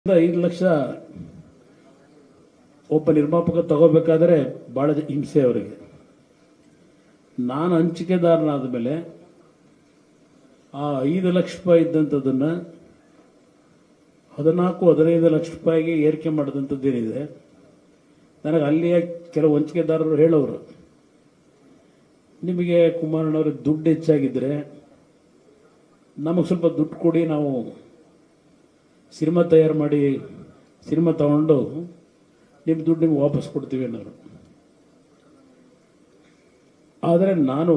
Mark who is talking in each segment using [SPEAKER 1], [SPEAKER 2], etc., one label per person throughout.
[SPEAKER 1] ಐದು ಲಕ್ಷ ಒಬ್ಬ ನಿರ್ಮಾಪಕ ತಗೋಬೇಕಾದ್ರೆ ಬಹಳ ಹಿಂಸೆ ಅವರಿಗೆ ನಾನು ಹಂಚಿಕೆದಾರನಾದ ಮೇಲೆ ಆ ಐದು ಲಕ್ಷ ರೂಪಾಯಿ ಇದ್ದಂಥದ್ದನ್ನ ಹದಿನಾಲ್ಕು ಹದಿನೈದು ಲಕ್ಷ ರೂಪಾಯಿಗೆ ಏರಿಕೆ ಮಾಡಿದಂಥದ್ದೇನಿದೆ ನನಗೆ ಅಲ್ಲಿಯ ಕೆಲವು ಹಂಚಿಕೆದಾರರು ಹೇಳೋರು ನಿಮಗೆ ಕುಮಾರಣ್ಣವ್ರಿಗೆ ದುಡ್ಡು ಹೆಚ್ಚಾಗಿದ್ದರೆ ನಮಗೆ ಸ್ವಲ್ಪ ದುಡ್ಡು ಕೊಡಿ ನಾವು ಸಿನಿಮಾ ತಯಾರು ಮಾಡಿ ಸಿನಿಮಾ ತಗೊಂಡು ನಿಮ್ಮ ದುಡ್ಡು ನಿಮ್ಗೆ ವಾಪಸ್ ಕೊಡ್ತೀವಿ ಅನ್ನೋರು ಆದರೆ ನಾನು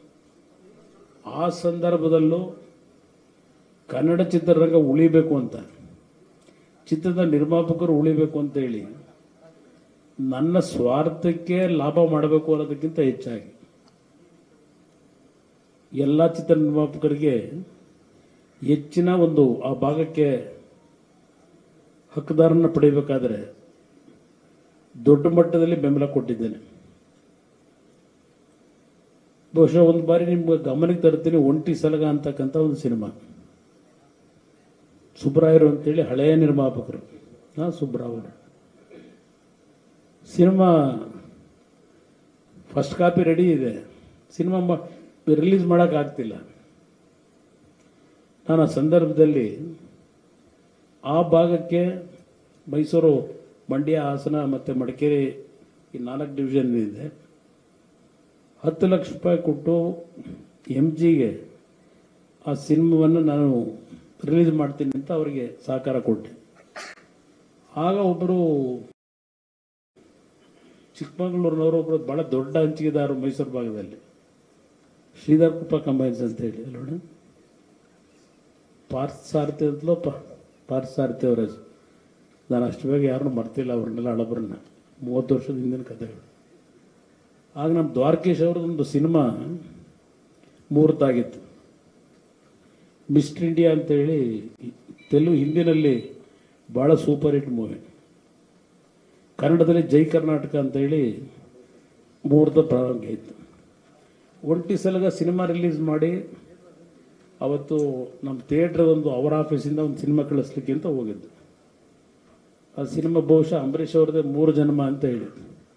[SPEAKER 1] ಆ ಸಂದರ್ಭದಲ್ಲೂ ಕನ್ನಡ ಚಿತ್ರರಂಗ ಉಳಿಬೇಕು ಅಂತ ಚಿತ್ರದ ನಿರ್ಮಾಪಕರು ಉಳಿಬೇಕು ಅಂತ ಹೇಳಿ ನನ್ನ ಸ್ವಾರ್ಥಕ್ಕೆ ಲಾಭ ಮಾಡಬೇಕು ಅನ್ನೋದಕ್ಕಿಂತ ಹೆಚ್ಚಾಗಿ ಎಲ್ಲ ಚಿತ್ರ ನಿರ್ಮಾಪಕರಿಗೆ ಹೆಚ್ಚಿನ ಒಂದು ಆ ಭಾಗಕ್ಕೆ ಹಕ್ಕುದಾರನ ಪಡೆಯಬೇಕಾದ್ರೆ ದೊಡ್ಡ ಮಟ್ಟದಲ್ಲಿ ಬೆಂಬಲ ಕೊಟ್ಟಿದ್ದೇನೆ ಬಹುಶಃ ಒಂದು ಬಾರಿ ನಿಮ್ಗೆ ಗಮನಕ್ಕೆ ತರ್ತೀನಿ ಒಂಟಿ ಸಲಗ ಅಂತಕ್ಕಂಥ ಒಂದು ಸಿನಿಮಾ ಸುಬ್ರಾಯರು ಅಂತೇಳಿ ಹಳೆಯ ನಿರ್ಮಾಪಕರು ಹಾ ಸುಬ್ರಾವ್ ಅವರು ಸಿನಿಮಾ ಫಸ್ಟ್ ಕಾಪಿ ರೆಡಿ ಇದೆ ಸಿನಿಮಾ ರಿಲೀಸ್ ಮಾಡೋಕ್ಕಾಗ್ತಿಲ್ಲ ನಾನು ಆ ಸಂದರ್ಭದಲ್ಲಿ ಆ ಭಾಗಕ್ಕೆ ಮೈಸೂರು ಮಂಡ್ಯ ಹಾಸನ ಮತ್ತು ಮಡಿಕೇರಿ ಈ ನಾಲ್ಕು ಡಿವಿಷನ್ ಇದೆ ಹತ್ತು ಲಕ್ಷ ರೂಪಾಯಿ ಕೊಟ್ಟು ಎಮ್ ಜಿಗೆ ಆ ಸಿನಿಮಾವನ್ನು ನಾನು ರಿಲೀಸ್ ಮಾಡ್ತೀನಿ ಅಂತ ಅವರಿಗೆ ಸಹಕಾರ ಕೊಟ್ಟೆ ಆಗ ಒಬ್ಬರು ಚಿಕ್ಕಮಗಳೂರಿನವರು ಒಬ್ಬರು ಬಹಳ ದೊಡ್ಡ ಹಂಚಿಕೆದಾರರು ಮೈಸೂರು ಭಾಗದಲ್ಲಿ ಶ್ರೀಧರ್ ಕುಪ್ಪ ಕಂಬೈನ್ಸ್ ಅಂತ ಹೇಳಿ ಅಲ್ಲೋಣ ಪಾರ್ಥ ಸಾರಥಿ ಅಂತಲೋ ಪ ಪಾರ್ಥ ಸಾರಥಿ ಅವರ ಹೆಸರು ನಾನು ಅಷ್ಟು ಬೇಗ ಯಾರನ್ನೂ ಮರ್ತಿಲ್ಲ ಅವ್ರನ್ನೆಲ್ಲ ಹಳಬ್ರನ್ನ ಮೂವತ್ತು ವರ್ಷದ ಹಿಂದಿನ ಕಥೆಗಳು ಆಗ ನಮ್ಮ ದ್ವಾರಕೀಶ್ ಅವ್ರದ್ದೊಂದು ಸಿನಿಮಾ ಮುಹೂರ್ತಾಗಿತ್ತು ಮಿಸ್ಟರ್ ಇಂಡಿಯಾ ಅಂತೇಳಿ ತೆಲುಗು ಹಿಂದಿನಲ್ಲಿ ಭಾಳ ಸೂಪರ್ ಹಿಟ್ ಮೂವಿ ಕನ್ನಡದಲ್ಲಿ ಜೈ ಕರ್ನಾಟಕ ಅಂತೇಳಿ ಮುಹೂರ್ತ ಪ್ರಾರಂಭ ಆಯಿತು ಒಂಟಿ ಸಲಗ ಸಿನಿಮಾ ರಿಲೀಸ್ ಮಾಡಿ ಅವತ್ತು ನಮ್ಮ ಥಿಯೇಟ್ರ್ ಒಂದು ಅವರ ಆಫೀಸಿಂದ ಒಂದು ಸಿನಿಮಾ ಕಳಿಸ್ಲಿಕ್ಕೆ ಅಂತ ಹೋಗಿದ್ದು ಆ ಸಿನಿಮಾ ಬಹುಶಃ ಅಂಬರೀಷ್ ಅವ್ರದ್ದೇ ಮೂರು ಜನ್ಮ ಅಂತ ಹೇಳಿ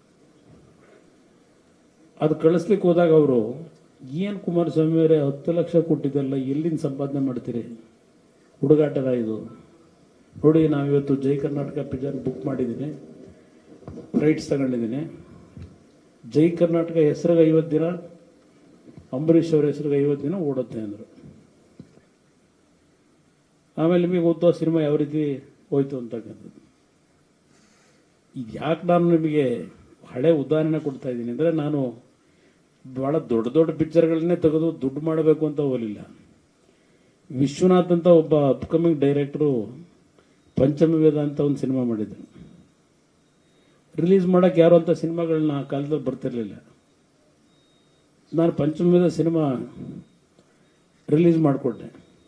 [SPEAKER 1] ಅದು ಕಳಿಸ್ಲಿಕ್ಕೆ ಹೋದಾಗ ಅವರು ಏನು ಕುಮಾರಸ್ವಾಮಿ ಅವರೇ ಹತ್ತು ಲಕ್ಷ ಕೊಟ್ಟಿದ್ದಲ್ಲ ಎಲ್ಲಿಂದ ಸಂಪಾದನೆ ಮಾಡ್ತೀರಿ ಹುಡುಗಾಟದ ಇದು ನೋಡಿ ನಾವಿವತ್ತು ಜೈ ಕರ್ನಾಟಕ ಪಿಕ್ಚರ್ ಬುಕ್ ಮಾಡಿದ್ದೀನಿ ರೈಟ್ಸ್ ತಗೊಂಡಿದ್ದೀನಿ ಜೈ ಕರ್ನಾಟಕ ಹೆಸರಿಗೆ ಐವತ್ತು ದಿನ ಅಂಬರೀಷ್ ಅವ್ರ ಹೆಸರಿಗೆ ಐವತ್ತು ದಿನ ಓಡುತ್ತೆ ಅಂದರು ಆಮೇಲೆ ನಿಮಗೆ ಗೊತ್ತು ಆ ಸಿನಿಮಾ ಯಾವ ರೀತಿ ಹೋಯ್ತು ಅಂತಕ್ಕಂಥದ್ದು ಇದು ಯಾಕೆ ನಾನು ನಿಮಗೆ ಹಳೆ ಉದಾಹರಣೆ ಕೊಡ್ತಾ ಇದ್ದೀನಿ ಅಂದರೆ ನಾನು ಭಾಳ ದೊಡ್ಡ ದೊಡ್ಡ ಪಿಕ್ಚರ್ಗಳನ್ನೇ ತೆಗೆದು ದುಡ್ಡು ಮಾಡಬೇಕು ಅಂತ ಹೋಗಲಿಲ್ಲ ವಿಶ್ವನಾಥ್ ಅಂತ ಒಬ್ಬ ಅಪ್ಕಮಿಂಗ್ ಡೈರೆಕ್ಟ್ರು ಪಂಚಮ ವೇದ ಅಂತ ಒಂದು ಸಿನಿಮಾ ಮಾಡಿದ್ರು ರಿಲೀಸ್ ಮಾಡೋಕ್ಕೆ ಯಾರು ಅಂತ ಸಿನಿಮಾಗಳನ್ನ ಆ ಕಾಲದಲ್ಲಿ ಬರ್ತಿರ್ಲಿಲ್ಲ ನಾನು ಪಂಚಮ ವೇದ ಸಿನಿಮಾ ರಿಲೀಸ್ ಮಾಡಿಕೊಟ್ಟೆ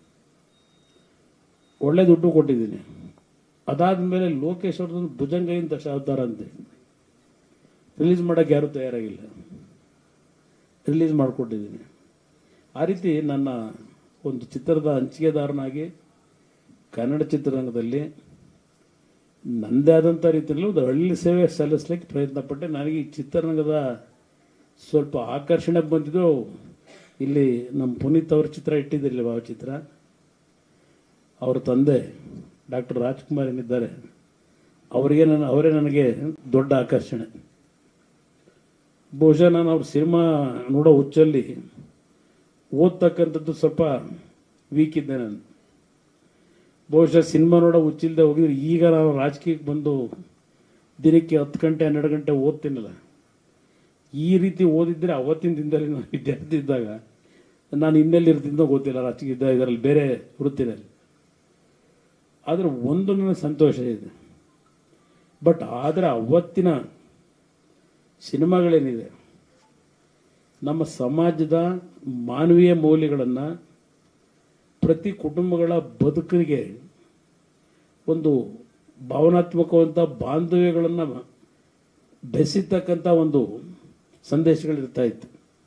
[SPEAKER 1] ಒಳ್ಳೆ ದುಡ್ಡು ಕೊಟ್ಟಿದ್ದೀನಿ ಅದಾದಮೇಲೆ ಲೋಕೇಶ್ ಅವ್ರದ್ದೊಂದು ಭುಜಂಗೈನ್ ದಶಾವತಾರ ಅಂತೆ ರಿಲೀಸ್ ಮಾಡೋಕ್ಕೆ ಯಾರೂ ತಯಾರಾಗಿಲ್ಲ ರಿಲೀಸ್ ಮಾಡಿಕೊಟ್ಟಿದ್ದೀನಿ ಆ ರೀತಿ ನನ್ನ ಒಂದು ಚಿತ್ರದ ಹಂಚಿಕೆದಾರನಾಗಿ ಕನ್ನಡ ಚಿತ್ರರಂಗದಲ್ಲಿ ನನ್ನದೇ ಆದಂಥ ರೀತಿಯಲ್ಲಿ ಒಂದು ಹಳ್ಳಿ ಸೇವೆ ಸಲ್ಲಿಸ್ಲಿಕ್ಕೆ ಪ್ರಯತ್ನ ಪಟ್ಟೆ ನನಗೆ ಈ ಚಿತ್ರರಂಗದ ಸ್ವಲ್ಪ ಆಕರ್ಷಣೆ ಬಂದಿದ್ದು ಇಲ್ಲಿ ನಮ್ಮ ಪುನೀತ್ ಅವ್ರ ಚಿತ್ರ ಇಟ್ಟಿದ್ದಿರಲಿ ಭಾವಚಿತ್ರ ಅವರ ತಂದೆ ಡಾಕ್ಟರ್ ರಾಜ್ಕುಮಾರ್ ಏನಿದ್ದಾರೆ ಅವರಿಗೆ ನನ್ನ ಅವರೇ ನನಗೆ ದೊಡ್ಡ ಆಕರ್ಷಣೆ ಬಹುಶಃ ನಾನು ಅವ್ರ ಸಿನಿಮಾ ನೋಡೋ ಹುಚ್ಚಲ್ಲಿ ಓದ್ತಕ್ಕಂಥದ್ದು ಸ್ವಲ್ಪ ವೀಕ್ ಇದ್ದೆ ನಾನು ಬಹುಶಃ ಸಿನಿಮಾ ನೋಡೋ ಹುಚ್ಚಿಲ್ಲದೆ ಹೋಗಿದ್ರೆ ಈಗ ನಾನು ರಾಜಕೀಯಕ್ಕೆ ಬಂದು ದಿನಕ್ಕೆ ಹತ್ತು ಗಂಟೆ ಹನ್ನೆರಡು ಗಂಟೆ ಓದ್ತೀನಲ್ಲ ಈ ರೀತಿ ಓದಿದ್ರೆ ಅವತ್ತಿನ ದಿನದಲ್ಲಿ ನಾನು ವಿದ್ಯಾರ್ಥಿ ಇದ್ದಾಗ ನಾನು ಇನ್ನೆಲ್ಲಿರ್ತಿದ್ದೋ ಗೊತ್ತಿಲ್ಲ ರಾಜಕೀಯ ಇದರಲ್ಲಿ ಬೇರೆ ವೃತ್ತಿನಲ್ಲಿ ಆದರೆ ಒಂದು ನನಗೆ ಸಂತೋಷ ಇದೆ ಬಟ್ ಆದರೆ ಅವತ್ತಿನ ಸಿನಿಮಾಗಳೇನಿದೆ ನಮ್ಮ ಸಮಾಜದ ಮಾನವೀಯ ಮೌಲ್ಯಗಳನ್ನು ಪ್ರತಿ ಕುಟುಂಬಗಳ ಬದುಕಿಗೆ ಒಂದು ಭಾವನಾತ್ಮಕವಂತ ಬಾಂಧವ್ಯಗಳನ್ನು ಬೆಸೆತಕ್ಕಂಥ ಒಂದು ಸಂದೇಶಗಳಿರ್ತಾ ಇತ್ತು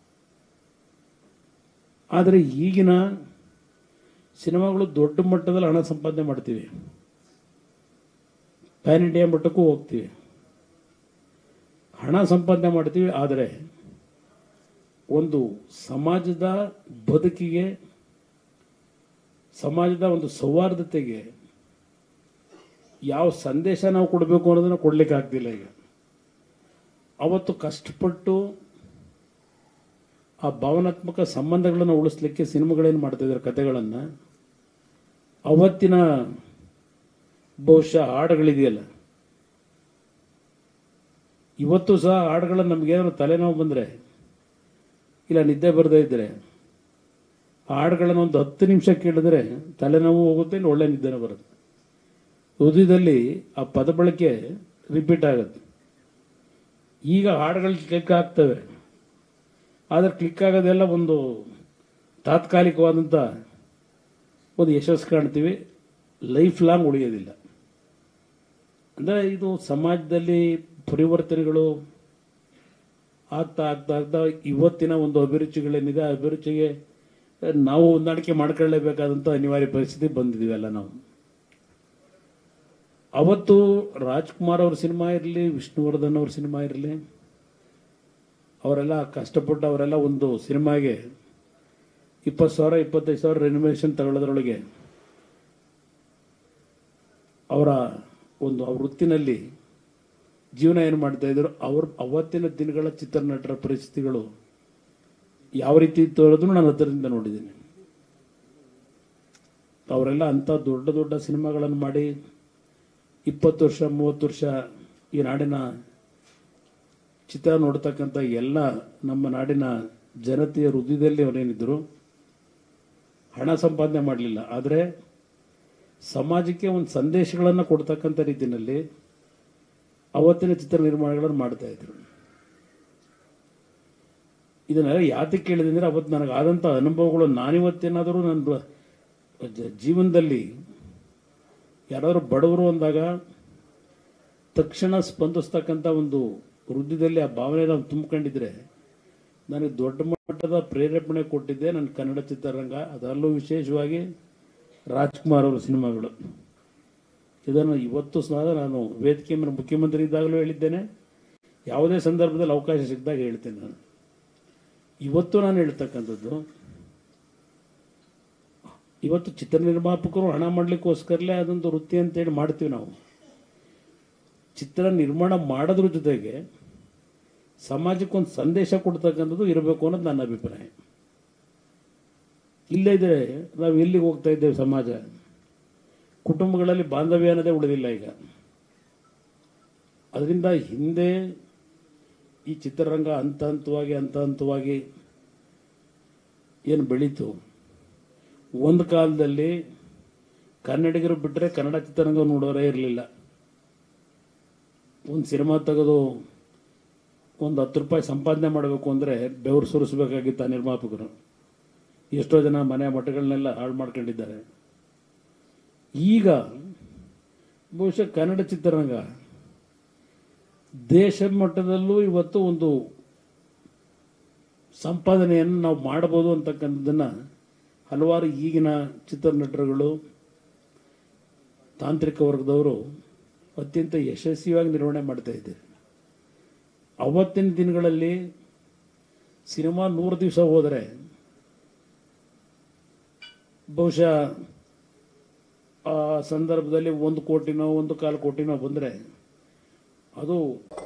[SPEAKER 1] ಆದರೆ ಈಗಿನ ಸಿನಿಮಾಗಳು ದೊಡ್ಡ ಮಟ್ಟದಲ್ಲಿ ಹಣ ಸಂಪಾದನೆ ಮಾಡ್ತೀವಿ ಪ್ಯಾನ್ ಇಂಡಿಯಾ ಮಟ್ಟಕ್ಕೂ ಹೋಗ್ತೀವಿ ಹಣ ಸಂಪಾದನೆ ಮಾಡ್ತೀವಿ ಆದರೆ ಒಂದು ಸಮಾಜದ ಬದುಕಿಗೆ ಸಮಾಜದ ಒಂದು ಸೌಹಾರ್ದತೆಗೆ ಯಾವ ಸಂದೇಶ ನಾವು ಕೊಡಬೇಕು ಅನ್ನೋದನ್ನ ಕೊಡ್ಲಿಕ್ಕೆ ಆಗ್ತಿಲ್ಲ ಈಗ ಅವತ್ತು ಕಷ್ಟಪಟ್ಟು ಆ ಭಾವನಾತ್ಮಕ ಸಂಬಂಧಗಳನ್ನು ಉಳಿಸ್ಲಿಕ್ಕೆ ಸಿನಿಮಾಗಳೇನು ಮಾಡ್ತಾ ಇದ್ದಾರೆ ಕಥೆಗಳನ್ನು ಅವತ್ತಿನ ಬಹುಶಃ ಹಾಡುಗಳಿದೆಯಲ್ಲ ಇವತ್ತು ಸಹ ಹಾಡುಗಳನ್ನು ನಮಗೇನಾದ್ರು ತಲೆನೋವು ಬಂದರೆ ಇಲ್ಲ ನಿದ್ದೆ ಬರದೇ ಇದ್ದರೆ ಆ ಹಾಡುಗಳನ್ನು ಒಂದು ಹತ್ತು ನಿಮಿಷ ಕೇಳಿದ್ರೆ ತಲೆನೋವು ಹೋಗುತ್ತೆ ಇನ್ನು ಒಳ್ಳೆ ನಿದ್ದೆನೂ ಬರುತ್ತೆ ಹೃದಯದಲ್ಲಿ ಆ ಪದ ಬಳಕೆ ರಿಪೀಟ್ ಆಗುತ್ತೆ ಈಗ ಹಾಡುಗಳು ಕ್ಲಿಕ್ ಆಗ್ತವೆ ಆದರೆ ಕ್ಲಿಕ್ ಆಗೋದೆಲ್ಲ ಒಂದು ತಾತ್ಕಾಲಿಕವಾದಂಥ ಒಂದು ಯಶಸ್ಸು ಕಾಣ್ತೀವಿ ಲೈಫ್ ಲಾಂಗ್ ಉಳಿಯೋದಿಲ್ಲ ಅಂದರೆ ಇದು ಸಮಾಜದಲ್ಲಿ ಪರಿವರ್ತನೆಗಳು ಆಗ್ತಾ ಆಗ್ತಾ ಆಗ್ತಾ ಇವತ್ತಿನ ಒಂದು ಅಭಿರುಚಿಗಳೇನಿದೆ ಆ ಅಭಿರುಚಿಗೆ ನಾವು ಹೊಂದಾಣಿಕೆ ಮಾಡ್ಕೊಳ್ಳೇಬೇಕಾದಂಥ ಅನಿವಾರ್ಯ ಪರಿಸ್ಥಿತಿ ಬಂದಿದ್ದೀವಲ್ಲ ನಾವು ಅವತ್ತು ರಾಜ್ಕುಮಾರ್ ಅವ್ರ ಸಿನಿಮಾ ಇರಲಿ ವಿಷ್ಣುವರ್ಧನ್ ಅವ್ರ ಸಿನಿಮಾ ಇರಲಿ ಅವರೆಲ್ಲ ಕಷ್ಟಪಟ್ಟು ಅವರೆಲ್ಲ ಒಂದು ಸಿನಿಮಾಗೆ ಇಪ್ಪತ್ತು ಸಾವಿರ ಇಪ್ಪತ್ತೈದು ಸಾವಿರ ರೆನಿಮೇಷನ್ ತಗೊಳ್ಳೋದ್ರೊಳಗೆ ಅವರ ಒಂದು ಅವ್ರ ವೃತ್ತಿನಲ್ಲಿ ಜೀವನ ಏನು ಮಾಡ್ತಾ ಇದ್ರು ಅವ್ರ ಅವತ್ತಿನ ದಿನಗಳ ಚಿತ್ರನಟರ ಪರಿಸ್ಥಿತಿಗಳು ಯಾವ ರೀತಿ ಇತ್ತು ಅನ್ನೋದನ್ನು ನಾನು ಹತ್ತಿರದಿಂದ ನೋಡಿದ್ದೀನಿ ಅವರೆಲ್ಲ ಅಂಥ ದೊಡ್ಡ ದೊಡ್ಡ ಸಿನಿಮಾಗಳನ್ನು ಮಾಡಿ ಇಪ್ಪತ್ತು ವರ್ಷ ಮೂವತ್ತು ವರ್ಷ ಈ ನಾಡಿನ ಚಿತ್ರ ನೋಡ್ತಕ್ಕಂಥ ಎಲ್ಲ ನಮ್ಮ ನಾಡಿನ ಜನತೆಯ ಹೃದಯದಲ್ಲಿ ಅವರೇನಿದ್ರು ಹಣ ಸಂಪಾದನೆ ಮಾಡಲಿಲ್ಲ ಆದರೆ ಸಮಾಜಕ್ಕೆ ಒಂದು ಸಂದೇಶಗಳನ್ನು ಕೊಡ್ತಕ್ಕಂಥ ರೀತಿಯಲ್ಲಿ ಅವತ್ತಿನ ಚಿತ್ರ ನಿರ್ಮಾಣಗಳನ್ನು ಮಾಡ್ತಾ ಇದ್ರು ಇದನ್ನೆಲ್ಲ ಯಾತಕ್ಕೆ ಕೇಳಿದೆ ಅಂದರೆ ಅವತ್ತು ನನಗಾದಂಥ ಅನುಭವಗಳು ನಾನಿವತ್ತೇನಾದರೂ ನನ್ನ ಬ- ಜ- ಜೀವನದಲ್ಲಿ ಯಾರಾದರೂ ಬಡವರು ಅಂದಾಗ ತಕ್ಷಣ ಸ್ಪಂದಿಸ್ತಕ್ಕಂಥ ಒಂದು ಹೃದಯದಲ್ಲಿ ಆ ಭಾವನೆ ನಾವು ತುಂಬಿಕೊಂಡಿದ್ರೆ ನನಗೆ ದೊಡ್ಡ ಮಟ್ಟದ ಪ್ರೇರೇಪಣೆ ಕೊಟ್ಟಿದ್ದೆ ನನ್ನ ಕನ್ನಡ ಚಿತ್ರರಂಗ ಅದರಲ್ಲೂ ವಿಶೇಷವಾಗಿ ರಾಜ್ಕುಮಾರ್ ಅವರ ಸಿನಿಮಾಗಳು ಇದನ್ನು ಇವತ್ತು ಸಹ ನಾನು ವೇದಿಕೆ ಮೇಲೆ ಮುಖ್ಯಮಂತ್ರಿ ಇದ್ದಾಗಲೂ ಹೇಳಿದ್ದೇನೆ ಯಾವುದೇ ಸಂದರ್ಭದಲ್ಲಿ ಅವಕಾಶ ಸಿಕ್ಕಿದಾಗ ಹೇಳ್ತೇನೆ ನಾನು ಇವತ್ತು ನಾನು ಹೇಳ್ತಕ್ಕಂಥದ್ದು ಇವತ್ತು ಚಿತ್ರ ನಿರ್ಮಾಪಕರು ಹಣ ಮಾಡಲಿಕ್ಕೋಸ್ಕರಲೇ ಅದೊಂದು ವೃತ್ತಿ ಅಂತೇಳಿ ಮಾಡ್ತೀವಿ ನಾವು ಚಿತ್ರ ನಿರ್ಮಾಣ ಮಾಡೋದ್ರ ಜೊತೆಗೆ ಸಮಾಜಕ್ಕೆ ಒಂದು ಸಂದೇಶ ಕೊಡ್ತಕ್ಕಂಥದ್ದು ಇರಬೇಕು ಅನ್ನೋದು ನನ್ನ ಅಭಿಪ್ರಾಯ ಇಲ್ಲೇ ಇದ್ರೆ ನಾವು ಎಲ್ಲಿಗೆ ಹೋಗ್ತಾ ಇದ್ದೇವೆ ಸಮಾಜ ಕುಟುಂಬಗಳಲ್ಲಿ ಬಾಂಧವ್ಯ ಅನ್ನೋದೇ ಉಳಿದಿಲ್ಲ ಈಗ ಅದರಿಂದ ಹಿಂದೆ ಈ ಚಿತ್ರರಂಗ ಹಂತ ಹಂತವಾಗಿ ಹಂತ ಹಂತವಾಗಿ ಏನು ಬೆಳೀತು ಒಂದು ಕಾಲದಲ್ಲಿ ಕನ್ನಡಿಗರು ಬಿಟ್ಟರೆ ಕನ್ನಡ ಚಿತ್ರರಂಗ ನೋಡೋರೇ ಇರಲಿಲ್ಲ ಒಂದು ಸಿನಿಮಾ ತೆಗೆದು ಒಂದು ಹತ್ತು ರೂಪಾಯಿ ಸಂಪಾದನೆ ಮಾಡಬೇಕು ಅಂದರೆ ಬೆವರು ಸುರಿಸಬೇಕಾಗಿತ್ತು ಆ ನಿರ್ಮಾಪಕರು ಎಷ್ಟೋ ಜನ ಮನೆ ಮಠಗಳನ್ನೆಲ್ಲ ಹಾಳು ಮಾಡ್ಕೊಂಡಿದ್ದಾರೆ ಈಗ ಬಹುಶಃ ಕನ್ನಡ ಚಿತ್ರರಂಗ ದೇಶ ಮಟ್ಟದಲ್ಲೂ ಇವತ್ತು ಒಂದು ಸಂಪಾದನೆಯನ್ನು ನಾವು ಮಾಡಬಹುದು ಅಂತಕ್ಕಂಥದ್ದನ್ನ ಹಲವಾರು ಈಗಿನ ಚಿತ್ರನಟರುಗಳು ತಾಂತ್ರಿಕ ವರ್ಗದವರು ಅತ್ಯಂತ ಯಶಸ್ವಿಯಾಗಿ ನಿರ್ವಹಣೆ ಮಾಡ್ತಾ ಇದ್ದಾರೆ ಅವತ್ತಿನ ದಿನಗಳಲ್ಲಿ ಸಿನಿಮಾ ನೂರು ದಿವಸ ಹೋದರೆ ಬಹುಶಃ ಆ ಸಂದರ್ಭದಲ್ಲಿ ಒಂದು ಕೋಟಿನೋ ಒಂದು ಕಾಲು ಕೋಟಿನೋ ಬಂದರೆ ಅದು